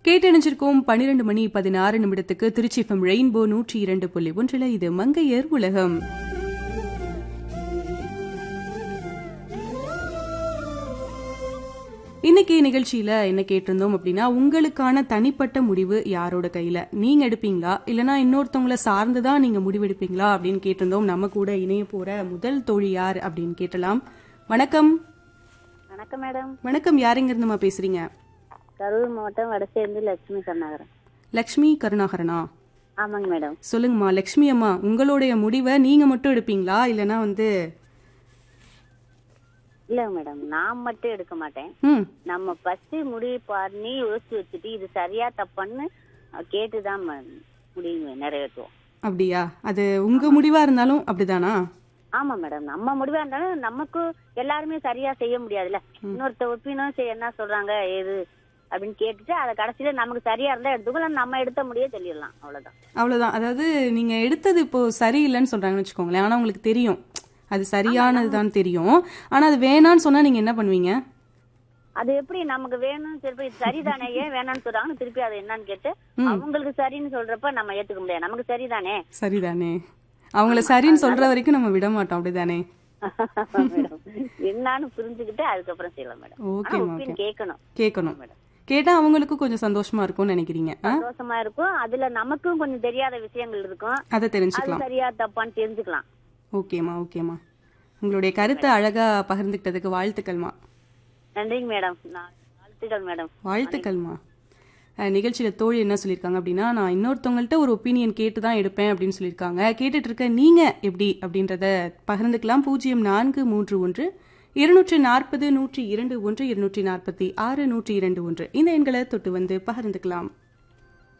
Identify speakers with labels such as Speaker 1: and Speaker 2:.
Speaker 1: கேட்டணிஞ்சிருக்கோம் பன்னிரண்டு மணி பதினாறு நிமிடத்துக்கு திருச்சி எஃப்எம் ரெயின்போ நூற்றி இரண்டு புள்ளி ஒன்றில் இது மங்கையர் உலகம் இன்னைக்கு நிகழ்ச்சியில என்ன கேட்டிருந்தோம் அப்படின்னா உங்களுக்கான தனிப்பட்ட முடிவு யாரோட கையில நீங்க எடுப்பீங்களா இல்லனா இன்னொருத்தவங்கள சார்ந்துதான் நீங்க முடிவெடுப்பீங்களா அப்படின்னு கேட்டிருந்தோம் நம்ம கூட இணைய போற முதல் தோழி யார் அப்படின்னு கேட்டலாம் வணக்கம்
Speaker 2: வணக்கம் மேடம்
Speaker 1: வணக்கம் யாருங்க இருந்துமா பேசுறீங்க
Speaker 2: கரூர் மாவட்டம் வடசேர்ந்து லட்சுமி கருணாகரன்
Speaker 1: லக்ஷ்மி கருணாகரனா
Speaker 2: ஆமாங்க மேடம்
Speaker 1: சொல்லுங்கம்மா லக்ஷ்மி அம்மா உங்களுடைய முடிவை நீங்க மட்டும் எடுப்பீங்களா இல்லனா வந்து
Speaker 2: இல்லைங்க மேடம் நான் மட்டும் எடுக்க மாட்டேன்
Speaker 1: ம்
Speaker 2: நம்ம ஃபர்ஸ்ட் முடிவு பண்ணி யோசிச்சு வச்சுட்டு இது சரியா தப்பான்னு கேட்டுதான் ம- முடிவு நிறைவேற்றுவோம்
Speaker 1: அப்படியா அது உங்க முடிவா இருந்தாலும் அப்படிதானா
Speaker 2: ஆமா மேடம் நம்ம முடிவா இருந்தாலும் நமக்கு எல்லாருமே சரியா செய்ய முடியாதுல்ல இன்னொருத்த ஒப்பினும் சரி என்ன சொல்றாங்க ஏது அப்படின்னு கேட்டுட்டு அதை கடைசியில நமக்கு சரியா இருந்தா எடுத்துக்கலாம் நம்ம எடுத்த முடியே சொல்லிடலாம் அவ்வளவுதான்
Speaker 1: அவ்வளவுதான் அதாவது நீங்க எடுத்தது இப்போ சரியில்லைன்னு சொல்றாங்கன்னு வச்சுக்கோங்களேன் ஆனா உங்களுக்கு தெரியும் அது சரியானதுதான் தெரியும் ஆனா அது வேணான்னு சொன்னா நீங்க என்ன பண்ணுவீங்க
Speaker 2: அது எப்படி நமக்கு வேணும் திருப்பி இது சரிதானே ஏன் வேணாம்னு சொல்றாங்கன்னு திருப்பி அது என்னன்னு கேட்டு அவங்களுக்கு சரின்னு சொல்றப்ப நம்ம ஏத்துக்க முடியாது நமக்கு சரிதானே
Speaker 1: சரிதானே அவங்கள சரின்னு சொல்ற வரைக்கும் நம்ம விட மாட்டோம் அப்படிதானே
Speaker 2: மேடம் என்னன்னு புரிஞ்சுக்கிட்டு அதுக்கப்புறம் செய்யலாம் மேடம் ஆனா
Speaker 1: ஓகேம்மா
Speaker 2: ஒப்பீன்
Speaker 1: ஓகே
Speaker 2: கேட்கணும்
Speaker 1: கேட்கணும்
Speaker 2: மேடம்
Speaker 1: கேட்டா அவங்களுக்கும் கொஞ்சம் சந்தோஷமா இருக்கும்னு நினைக்கிறீங்க ஆ?
Speaker 2: சந்தோஷமா இருக்கும் அதுல நமக்கும் கொஞ்சம் தெரியாத விஷயங்கள் இருக்கும்
Speaker 1: அதை
Speaker 2: அது
Speaker 1: தெரிஞ்சுக்கலாம்
Speaker 2: சரியா தப்பான்னு தெரிஞ்சுக்கலாம்
Speaker 1: ஓகேம்மா ஓகேம்மா உங்களுடைய கருத்தை அழகா பகிர்ந்துக்கிட்டதுக்கு வாழ்த்துக்கள்மா
Speaker 2: நன்றிங்க மேடம் நான் வாழ்த்துக்கள் மேடம்
Speaker 1: வாழ்த்துக்கள்மா அஹ், நிகழ்ச்சியில தோழி என்ன சொல்லியிருக்காங்க அப்படின்னா நான் இன்னொருத்தவங்கள்ட்ட ஒரு ஒப்பீனியன் கேட்டு தான் எடுப்பேன் அப்படின்னு சொல்லியிருக்காங்க கேட்டுட்டு இருக்க நீங்க எப்படி அப்படின்றத பகிர்ந்துக்கலாம் பூஜ்ஜியம் நான்கு மூன்று ஒன்று இருநூற்றி நாற்பது நூற்றி இரண்டு ஒன்று இருநூற்றி நாற்பத்தி ஆறு நூற்றி இரண்டு ஒன்று இந்த எண்களை தொட்டு வந்து பகிர்ந்துக்கலாம்